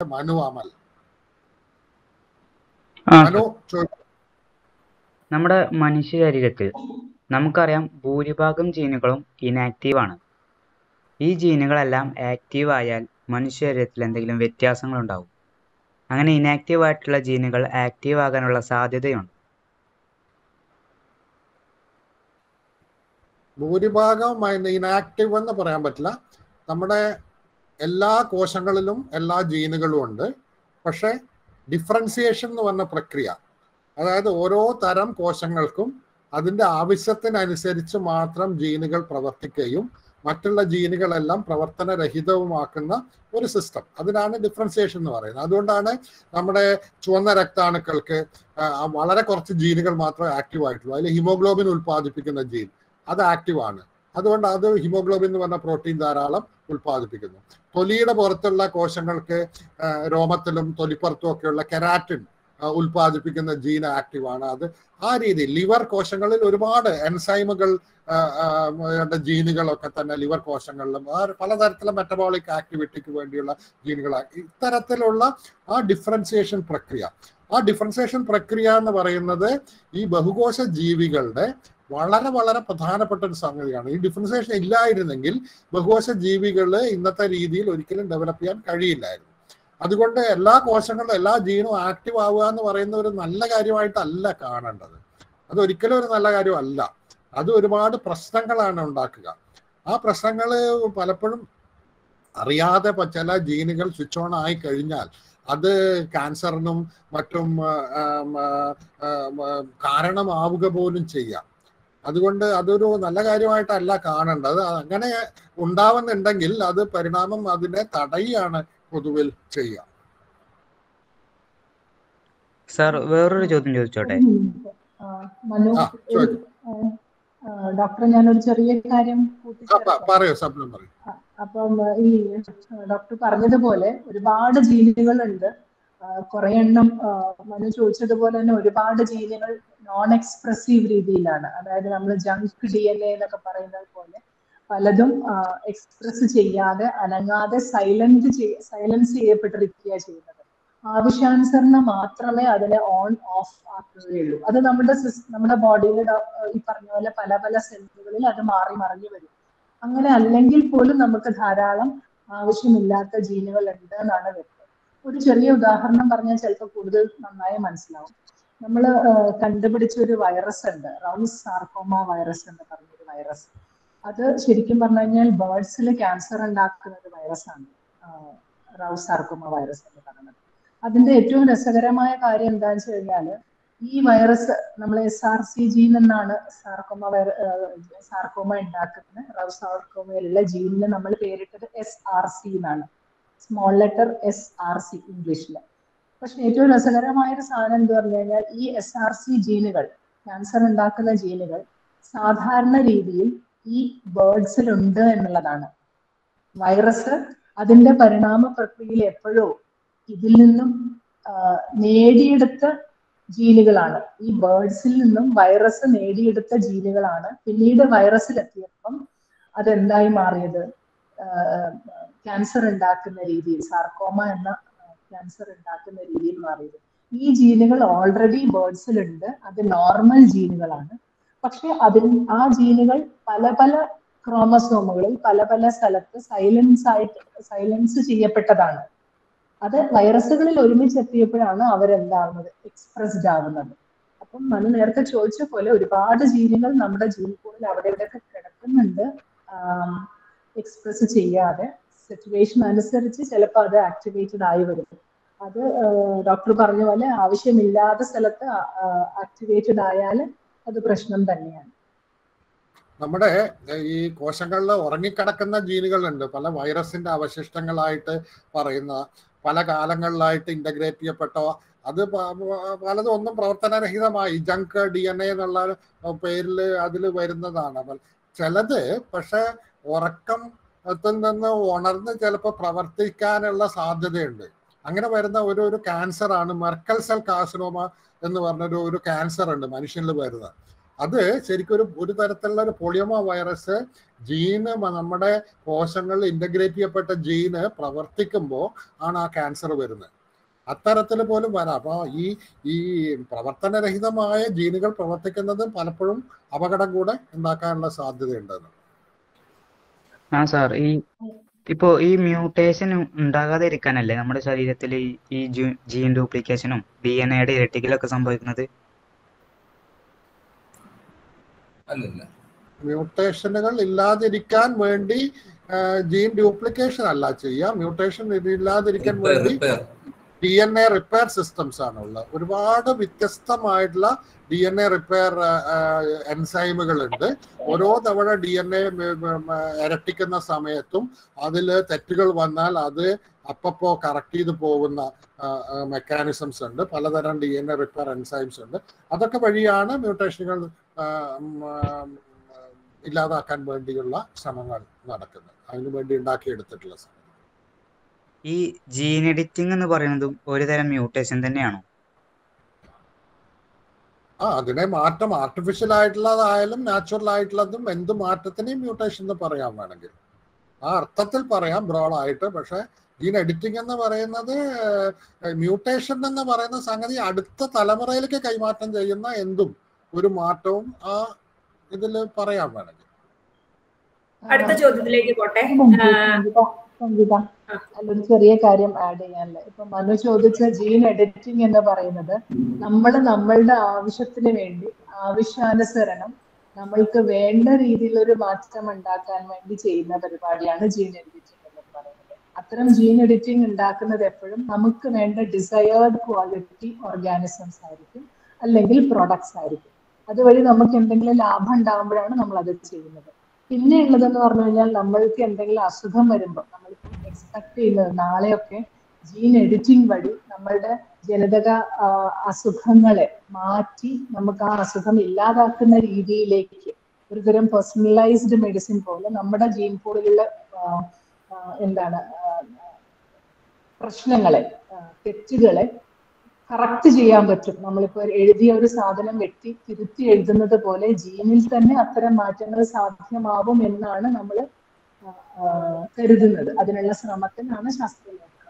മനു അമൽ ആ മനു ചോദിച്ചു നമ്മുടെ മനുഷ്യ ശരീരത്തിൽ നമുക്കറിയാം ഭൂരിഭാഗം ജീനുകളും ഇനാക്റ്റീവ് ആണ് ഈ ജീനുകളെല്ലാം ആക്റ്റീവ് ആയാൽ മനുഷ്യ ശരീരത്തിൽ എന്തെങ്കിലും വ്യത്യാസങ്ങൾ ഉണ്ടാവും അങ്ങനെ ഇനാക്റ്റീവ് ആയിട്ടുള്ള ജീനുകൾ ആക്റ്റീവ് ആകാനുള്ള സാധ്യതയുണ്ട് ഭൂരിഭാഗം ഇനാക്റ്റീവ് എന്ന് പറയാൻ പറ്റില്ല നമ്മുടെ എല്ലാ കോശങ്ങളിലും എല്ലാ ജീനുകളും ഉണ്ട് പക്ഷെ ഡിഫറൻസിയേഷൻ എന്ന് പറഞ്ഞ പ്രക്രിയ അതായത് ഓരോ തരം കോശങ്ങൾക്കും അതിന്റെ ആവശ്യത്തിനനുസരിച്ച് മാത്രം ജീനുകൾ പ്രവർത്തിക്കുകയും മറ്റുള്ള ജീനുകളെല്ലാം പ്രവർത്തനരഹിതവുമാക്കുന്ന ഒരു സിസ്റ്റം അതിനാണ് ഡിഫറൻസിയേഷൻ എന്ന് പറയുന്നത് അതുകൊണ്ടാണ് നമ്മുടെ ചുവന്ന രക്താണുക്കൾക്ക് ആ, വളരെ കുറച്ച് ജീനുകൾ മാത്രമേ ആക്റ്റീവ് ആയിട്ടുള്ളൂ അതിൽ ഹിമോഗ്ലോബിൻ ഉൽപ്പാദിപ്പിക്കുന്ന ജീൻ അത് ആക്റ്റീവ് ആണ് അതുകൊണ്ട് അത് ഹിമോഗ്ലോബിൻ എന്ന് പറഞ്ഞ പ്രോട്ടീൻ ധാരാളം ഉൽപ്പാദിപ്പിക്കുന്നു തൊലിയുടെ പുറത്തുള്ള കോശങ്ങൾക്ക് ആ, രോമത്തിലും തൊലിപ്പുറത്തും ഒക്കെയുള്ള കെരാറ്റിൻ ആ, ഉൽപ്പാദിപ്പിക്കുന്ന ജീൻ ആക്റ്റീവ് ആണ് അത് ആ രീതിയിൽ ലിവർ കോശങ്ങളിൽ ഒരുപാട് എൻസൈമുകൾ ആ, ആ, യുടെ ജീനുകളൊക്കെ തന്നെ ലിവർ കോശങ്ങളിലും ആ പലതരത്തിലുള്ള മെറ്റബോളിക് ആക്ടിവിറ്റിക്ക് വേണ്ടിയുള്ള ജീനുകളാണ് ഇത്തരത്തിലുള്ള ആ ഡിഫറൻസിയേഷൻ പ്രക്രിയ ആ ഡിഫറൻസിയേഷൻ പ്രക്രിയ എന്ന് പറയുന്നത് ഈ ബഹുകോശ ജീവികളുടെ വളരെ വളരെ പ്രധാനപ്പെട്ട ഒരു സംഗതിയാണ് ഈ ഡിഫറൻസിയേഷൻ ഇല്ലായിരുന്നെങ്കിൽ ബഹുകോശ ജീവികൾ ഇന്നത്തെ രീതിയിൽ ഒരിക്കലും ഡെവലപ്പ് ചെയ്യാൻ കഴിയില്ലായിരുന്നു അതുകൊണ്ട് എല്ലാ കോശങ്ങളിലും എല്ലാ ജീനും ആക്റ്റീവ് ആവുക എന്ന് പറയുന്ന ഒരു നല്ല കാര്യമായിട്ടല്ല കാണേണ്ടത് അത് ഒരിക്കലും ഒരു നല്ല കാര്യമല്ല അത് ഒരുപാട് പ്രശ്നങ്ങളാണ് ഉണ്ടാക്കുക ആ പ്രശ്നങ്ങൾ പലപ്പോഴും അറിയാതെ പ- ചില ജീനുകൾ സ്വിച്ച് ഓൺ ആയി കഴിഞ്ഞാൽ അത് ക്യാൻസറിനും മറ്റും ആ, ആം, ആ, ആം, ആ, കാരണമാവുക പോലും ചെയ്യാം അതുകൊണ്ട് അതൊരു നല്ല കാര്യമായിട്ടല്ല കാണേണ്ടത് അത് അങ്ങനെ ഉണ്ടാവുന്നുണ്ടെങ്കിൽ അത് പരിണാമം അതിനെ തടയുകയാണ് പൊതുവിൽ ചെയ്യുക സാർ വേറൊരു ചോദ്യം ചോദിച്ചോട്ടെ ഒരു മിനിറ്റ്. ആ, മനു ആ ചോദിക്കും ഡോക്ടർ ഞാനൊരു ചെറിയ കാര്യം ആ, പ- കൂട്ടിച്ചേർക്കാം പറയൂ സപ്നം പറയൂ ആ, അപ്പം ആ, ഈ ഡോക്ടർ പറഞ്ഞതുപോലെ ഒരുപാട് ജീനുകളുണ്ട് ആ, കുറെ എണ്ണം ആ, മനു ചോദിച്ചതുപോലെ തന്നെ ഒരുപാട് ജീനുകൾ നോൺ എക്സ്പ്രസീവ് രീതിയിലാണ് അതായത് നമ്മൾ ജങ്ക് ഡി എൻ എ എന്നൊക്കെ പറയുന്നത് പോലെ പലതും എക്സ്പ്രസ് ചെയ്യാതെ അനങ്ങാതെ സൈലന്റ് സൈലൻസ് ചെയ്യപ്പെട്ടിരിക്കുക ചെയ്യുന്നത് ആവശ്യാനുസരണം മാത്രമേ അതിനെ ഓൺ ഓഫ് ആക്കുകയുള്ളൂ അത് നമ്മുടെ സിസ്- നമ്മുടെ ബോഡിയിൽ ഈ പറഞ്ഞ പോലെ പല പല സെല്ലുകളിൽ അത് മാറി മറിഞ്ഞു വരും അങ്ങനെ അല്ലെങ്കിൽ പോലും നമുക്ക് ധാരാളം ആവശ്യമില്ലാത്ത ജീനുകൾ ഉണ്ട് എന്നാണ് വ്യക്തം ഒരു ചെറിയ ഉദാഹരണം പറഞ്ഞാൽ ചിലപ്പോൾ കൂടുതൽ നന്നായി മനസ്സിലാവും നമ്മൾ കണ്ടുപിടിച്ച ഒരു വൈറസ് ഉണ്ട് റൗസ് സാർക്കോമ വൈറസ് എന്ന് പറഞ്ഞൊരു വൈറസ് അത് ശരിക്കും പറഞ്ഞു കഴിഞ്ഞാൽ ബേർഡ്സിൽ ക്യാൻസർ ഉണ്ടാക്കുന്ന ഒരു വൈറസാണ് റൗസ് സാർക്കോമ വൈറസ് എന്ന് പറയുന്നത് അതിന്റെ ഏറ്റവും രസകരമായ കാര്യം എന്താണെന്ന് വെച്ച് കഴിഞ്ഞാല് ഈ വൈറസ് നമ്മൾ എസ് ആർ സി ജീൻ എന്നാണ് സാർക്കോമ വൈറ സാർക്കോമ ഉണ്ടാക്കുന്ന റവ് സാർക്കോമയിലുള്ള ജീനിന് നമ്മൾ പേരിട്ടത് എസ് ആർ സി എന്നാണ് small letter S R C ഇംഗ്ലീഷില് പക്ഷെ ഏറ്റവും രസകരമായ ഒരു സാധനം എന്ന് പറഞ്ഞു കഴിഞ്ഞാൽ ഈ എസ് ആർ സി ജീനുകൾ ക്യാൻസർ ഉണ്ടാക്കുന്ന ജീനുകൾ സാധാരണ രീതിയിൽ ഈ ബേർഡ്സിൽ ഉണ്ട് എന്നുള്ളതാണ് വൈറസ് അതിന്റെ പരിണാമ പ്രക്രിയയിൽ എപ്പോഴോ ഇതിൽ നിന്നും ആ, നേടിയെടുത്ത ജീനുകളാണ് ഈ ബേർഡ്സിൽ നിന്നും വൈറസ് നേടിയെടുത്ത ജീനുകളാണ് പിന്നീട് വൈറസിലെത്തിയപ്പം അതെന്തായി മാറിയത് ക്യാൻസർ ഉണ്ടാക്കുന്ന രീതിയിൽ സാർക്കോമ എന്ന ക്യാൻസർ ഉണ്ടാക്കുന്ന രീതിയിൽ മാറിയത് ഈ ജീനുകൾ ഓൾറെഡി ബേർഡ്സിലുണ്ട് അത് നോർമൽ ജീനുകളാണ് പക്ഷെ അതിൽ ആ ജീനുകൾ പല പല ക്രോമസോമുകളിൽ പല പല സ്ഥലത്ത് സൈലൻസ് ആയിട്ട് സൈലൻസ് ചെയ്യപ്പെട്ടതാണ് അത് വൈറസുകളിൽ ഒരുമിച്ച് എത്തിയപ്പോഴാണ് അവരെന്താവുന്നത് എക്സ്പ്രസ്ഡ് ആവുന്നത് അപ്പം മനു നേരത്തെ ചോദിച്ച പോലെ ഒരുപാട് ജീനുകൾ നമ്മുടെ ജീൻ പൂളിൽ അവിടെ ഇവിടെയൊക്കെ കിടക്കുന്നുണ്ട് എക്സ്പ്രസ് ചെയ്യാതെ സിറ്റുവേഷൻ അനുസരിച്ച് ചിലപ്പോൾ അത് ആക്ടിവേറ്റഡ് ആയി വരും അത് ഡോക്ടർ പറഞ്ഞ പോലെ ആവശ്യമില്ലാത്ത സ്ഥലത്ത് ആക്ടിവേറ്റഡ് ആയാൽ അത് പ്രശ്നം തന്നെയാണ് നമ്മുടെ ഈ കോശങ്ങളിൽ ഉറങ്ങിക്കിടക്കുന്ന ജീനുകളുണ്ട് പല വൈറസിന്റെ അവശിഷ്ടങ്ങളായിട്ട് പറയുന്ന പല കാലങ്ങളിലായിട്ട് ഇന്റഗ്രേറ്റ് ചെയ്യപ്പെട്ടോ അത് പ- പലതും ഒന്നും പ്രവർത്തനരഹിതമായി ജങ്ക് ഡി എൻ എ എന്നുള്ള പേരിൽ അതിൽ വരുന്നതാണ് അപ്പോൾ ചിലത് പക്ഷെ ഉറക്കത്തിൽ നിന്ന് ഉണർന്ന് ചിലപ്പോൾ പ്രവർത്തിക്കാനുള്ള സാധ്യതയുണ്ട് അങ്ങനെ വരുന്ന ഒരു ഒരു ക്യാൻസർ ആണ് മെർക്കൽ സെൽ കാർസിനോമ എന്ന് പറഞ്ഞൊരു ഒരു ക്യാൻസർ ഉണ്ട് മനുഷ്യനിൽ വരുന്നത് അത് ശരിക്കും ഒരു ഒരു തരത്തിലുള്ള ഒരു പോളിയോമ വൈറസ് ജീന് നമ്മുടെ കോശങ്ങളിൽ ഇന്റഗ്രേറ്റ് ചെയ്യപ്പെട്ട ജീന് പ്രവർത്തിക്കുമ്പോൾ ആണ് ആ ക്യാൻസർ വരുന്നത് അത്തരത്തിൽ പോലും വരാം അപ്പോൾ ഈ ഈ പ്രവർത്തനരഹിതമായ ജീനുകൾ പ്രവർത്തിക്കുന്നത് പലപ്പോഴും അപകടം കൂടെ ഉണ്ടാക്കാനുള്ള സാധ്യതയുണ്ടെന്ന് ആ സാർ ഈ ഇപ്പോ ഈ മ്യൂട്ടേഷൻ ഉണ്ടാകാതെ ഇരിക്കാനല്ലേ നമ്മുടെ ശരീരത്തിൽ ഈ ഈ ജീൻ ഡ്യൂപ്ലിക്കേഷനും ഡി എൻ എയുടെ ഇരട്ടിക്കലൊക്കെ സംഭവിക്കുന്നത് അല്ലല്ല മ്യൂട്ടേഷനുകൾ ഇല്ലാതിരിക്കാൻ വേണ്ടി ജീൻ ഡ്യൂപ്ലിക്കേഷൻ അല്ല ചെയ്യുക മ്യൂട്ടേഷൻ ഇല്ലാതിരിക്കാൻ റിപ്പയർ വേണ്ടി repair D N A repair systems ആണ് ഉള്ളത് ഒരുപാട് വ്യത്യസ്തമായിട്ടുള്ള ഡി എൻ എ റിപ്പയർ എൻസൈമുകൾ ഉണ്ട് ഓരോ തവണ ഡി എൻ എ ഇരട്ടിക്കുന്ന സമയത്തും അതിൽ തെറ്റുകൾ വന്നാൽ അത് അപ്പപ്പോ കറക്റ്റ് ചെയ്ത് പോകുന്ന മെക്കാനിസംസ് ഉണ്ട് പലതരം D N A repair enzymes ഉണ്ട് അതൊക്കെ വഴിയാണ് മ്യൂട്ടേഷനുകൾ ഇല്ലാതാക്കാൻ വേണ്ടിയുള്ള ശ്രമങ്ങൾ നടക്കുന്നത് അതിനു വേണ്ടി ഉണ്ടാക്കിയെടുത്തിട്ടുള്ള ശ്രമം ഈ ജീൻ എഡിറ്റിംഗ് എന്ന് പറയുന്നതും ഒരു തരം മ്യൂട്ടേഷൻ തന്നെയാണോ ആ അതിനെ മാറ്റം ആർട്ടിഫിഷ്യൽ ആയിട്ടുള്ളതായാലും നാച്ചുറൽ ആയിട്ടുള്ളതും എന്ത് മാറ്റത്തിനെയും മ്യൂട്ടേഷൻ എന്ന് പറയാൻ വേണമെങ്കിൽ ആ അർത്ഥത്തിൽ പറയാം ബ്രോഡ് ആയിട്ട് പക്ഷെ ജീൻ എഡിറ്റിംഗ് എന്ന് പറയുന്നത് മ്യൂട്ടേഷൻ എന്ന് പറയുന്ന സംഗതി അടുത്ത തലമുറയിലേക്ക് കൈമാറ്റം ചെയ്യുന്ന എന്തും ഒരു മാറ്റവും ആ ഇതിൽ പറയാൻ വേണമെങ്കിൽ അടുത്ത ചോദ്യത്തിലേക്ക് പോട്ടെ സംഗീത, ആ, സംഗീത, സംഗീത അതിലൊരു ചെറിയ കാര്യം ആഡ് ചെയ്യാനില്ല ഇപ്പൊ മനു ചോദിച്ച ജീൻ എഡിറ്റിംഗ് എന്ന് പറയുന്നത് നമ്മൾ നമ്മളുടെ ആവശ്യത്തിന് വേണ്ടി ആവശ്യാനുസരണം നമ്മൾക്ക് വേണ്ട രീതിയിലൊരു മാറ്റം ഉണ്ടാക്കാൻ വേണ്ടി ചെയ്യുന്ന പരിപാടിയാണ് ജീൻ എഡിറ്റിംഗ് എന്ന് പറയുന്നത് അത്തരം ജീൻ എഡിറ്റിംഗ് ഉണ്ടാക്കുന്നത് എപ്പോഴും നമുക്ക് വേണ്ട ഡിസയേർഡ് ക്വാളിറ്റി ഓർഗാനിസംസ് ആയിരിക്കും അല്ലെങ്കിൽ പ്രൊഡക്ട്സ് ആയിരിക്കും അതുവഴി നമുക്ക് എന്തെങ്കിലും ലാഭം ഉണ്ടാകുമ്പോഴാണ് നമ്മൾ അത് ചെയ്യുന്നത് പിന്നെ ഉള്ളതെന്ന് പറഞ്ഞു കഴിഞ്ഞാൽ നമ്മൾക്ക് എന്തെങ്കിലും അസുഖം വരുമ്പോൾ നമ്മളിപ്പോൾ എക്സ്പെക്ട് ചെയ്യുന്നത് നാളെയൊക്കെ ജീൻ എഡിറ്റിംഗ് വഴി നമ്മളുടെ ജനിതക ആ, അസുഖങ്ങളെ മാറ്റി നമുക്ക് ആ അസുഖം ഇല്ലാതാക്കുന്ന രീതിയിലേക്ക് ഒരുതരം പേഴ്സണലൈസ്ഡ് മെഡിസിൻ പോലെ നമ്മുടെ ജീൻ പൂളിലുള്ള ആ, ആ, എന്താണ് ആ, പ്രശ്നങ്ങളെ ആ, തെറ്റുകളെ കറക്റ്റ് ചെയ്യാൻ പറ്റും നമ്മളിപ്പോൾ എഴുതിയ ഒരു സാധനം വെട്ടി തിരുത്തി എഴുതുന്നത് പോലെ ജീനിൽ തന്നെ അത്തരം മാറ്റങ്ങൾ സാധ്യമാവും എന്നാണ് നമ്മൾ കരുതുന്നത് അതിനുള്ള ശ്രമത്തിനാണ് ശാസ്ത്രീയ